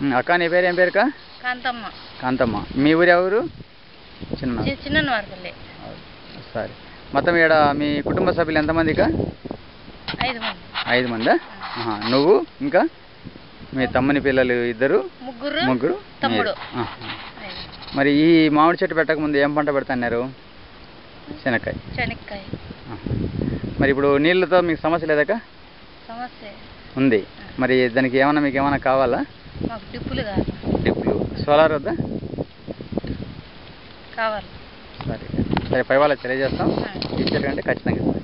ఉమ్, అక్క నీ పేరు ఏం పేరుకా కాంతమ్మ కాంతమ్మ మీ ఊరు ఎవరు చిన్న చి- చిన్న వారిపల్లి సరే మొత్తం ఇక్కడ మీ కుటుంబ సభ్యులు ఎంతమందికా ఐదు మంది ఐదు మందా ఆహా, నువ్వు ఇంకా మీ తమ్ముని పిల్లలు ఇద్దరు ముగ్గురు ముగ్గురు తమ్ముడు మీరు. ఆహా. ఐదు. మరి ఈ మామిడి చెట్టు పెట్టక ముందు ఏం పంట పెడతన్నారు శనక్కాయ శనక్కాయ ఆహా. మరి ఇప్పుడు నీళ్ళతో మీకు సమస్య లేదక్క సమస్య ఉంది మరి దానికి ఏమన్నా మీకు ఏమైనా కావాలా మాకు డిప్పులు కావాలి డ్రిప్లు సోలార్ వద్దా కావాలి సరే సరే పై వాళ్ళకి తెలియజేస్తాం ఇచ్చేటంటే ఖచ్చితంగా ఇస్తాం